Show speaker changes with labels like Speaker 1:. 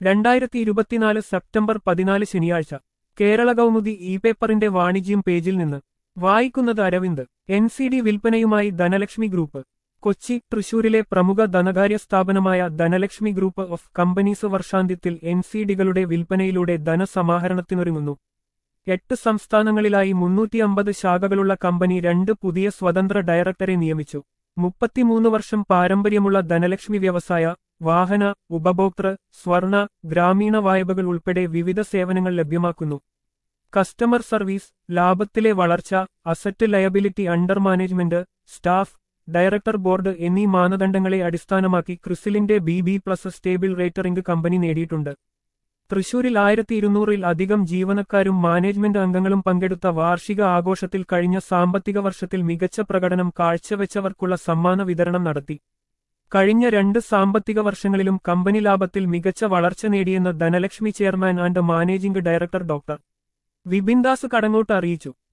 Speaker 1: രണ്ടായിരത്തി ഇരുപത്തിനാല് സെപ്റ്റംബർ പതിനാല് ശനിയാഴ്ച കേരള കൗമുദി ഇ പേപ്പറിന്റെ വാണിജ്യം പേജിൽ നിന്ന് വായിക്കുന്നത് അരവിന്ദ് എൻ സി ഡി വിൽപ്പനയുമായി ധനലക്ഷ്മി ഗ്രൂപ്പ് കൊച്ചി തൃശൂരിലെ പ്രമുഖ ധനകാര്യ സ്ഥാപനമായ ധനലക്ഷ്മി ഗ്രൂപ്പ് ഓഫ് കമ്പനീസ് വർഷാന്ത്യത്തിൽ എൻ സി ഡികളുടെ വിൽപ്പനയിലൂടെ ധനസമാഹരണത്തിനൊരുങ്ങുന്നു എട്ട് സംസ്ഥാനങ്ങളിലായി മുന്നൂറ്റി അമ്പത് ശാഖകളുള്ള കമ്പനി രണ്ട് പുതിയ സ്വതന്ത്ര ഡയറക്ടറെ നിയമിച്ചു മുപ്പത്തിമൂന്ന് വർഷം പാരമ്പര്യമുള്ള ധനലക്ഷ്മി വ്യവസായ വാഹന ഉപഭോക്തൃ സ്വർണ ഗ്രാമീണ വായ്പകൾ ഉൾപ്പെടെ വിവിധ സേവനങ്ങൾ ലഭ്യമാക്കുന്നു കസ്റ്റമർ സർവീസ് ലാഭത്തിലെ വളർച്ച asset liability under management staff director board എന്നീ മാനദണ്ഡങ്ങളെ അടിസ്ഥാനമാക്കി ക്രിസിലിന്റെ B B plus stable rating company നേടിയിട്ടുണ്ട് തൃശൂരിൽ ആയിരത്തി ഇരുന്നൂറിൽ അധികം ജീവനക്കാരും മാനേജ്മെന്റ് അംഗങ്ങളും പങ്കെടുത്ത വാർഷിക ആഘോഷത്തിൽ കഴിഞ്ഞ സാമ്പത്തിക വർഷത്തിൽ മികച്ച പ്രകടനം കാഴ്ചവെച്ചവർക്കുള്ള സമ്മാന വിതരണം നടത്തി കഴിഞ്ഞ രണ്ട് സാമ്പത്തിക വർഷങ്ങളിലും കമ്പനി ലാഭത്തിൽ മികച്ച വളർച്ച നേടിയെന്ന് Dhanalakshmi chairman and managing director doctor Vipindas Kadangot അറിയിച്ചു